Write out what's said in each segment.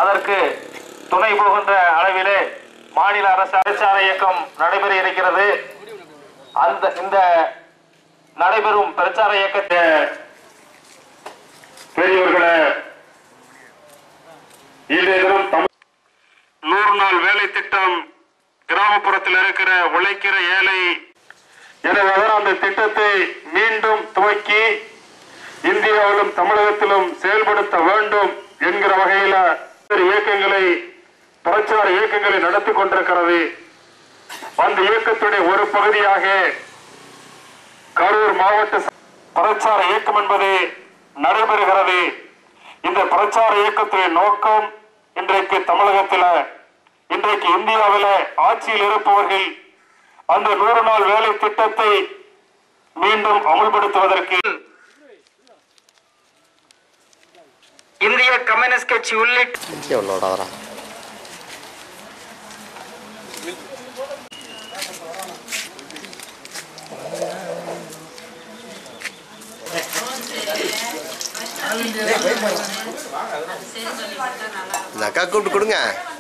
அதற்கு துணை போகின்ற அளவிலே மாநில அரசு பிரச்சார இயக்கம் நடைபெற இருக்கிறது அந்த இந்த நடைபெறும் பிரச்சார இயக்கத்தை பெரியவர்களே இன்றைய தினம் தமிழ் நூறு நாள் வேலை திட்டம் கிராமப்புறத்தில் இருக்கிற உழைக்கிற ஏழை எனவே அந்த திட்டத்தை மீண்டும் துவக்கி இந்தியாவிலும் தமிழகத்திலும் செயல்படுத்த வேண்டும் என்கிற வகையில பல்வேறு இயக்கங்களை பிரச்சார இயக்கங்களை நடத்தி கொண்டிருக்கிறது அந்த இயக்கத்துடைய ஒரு பகுதியாக கரூர் மாவட்ட ச- பிரச்சார இயக்கம் என்பது நடைபெறுகிறது இந்த பிரச்சார இயக்கத்தின் நோக்கம் இன்றைக்கு தமிழகத்தில் இன்றைக்கு இந்தியாவில் ஆட்சியில் இருப்பவர்கள் அந்த நூறு நாள் வேலை திட்டத்தை மீண்டும் அமுல்படுத்துவதற்கு இந்திய கம்யூனிஸ்ட் கட்சி உள்ளிட்ட எவ்வளோட வரா இந்த அக்கா கூப்பிட்டு கொடுங்க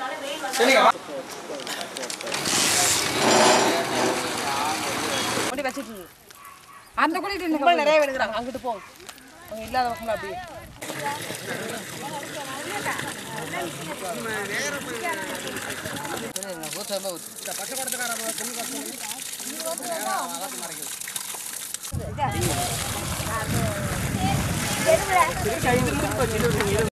கொண்டு வச்சிட்டு இரு. அந்த குழிட்டு இன்னும் நிறைய எடுக்கிறாங்க அங்கிட்டு போ அவங்க இல்லாத பக்கம் அப்படியே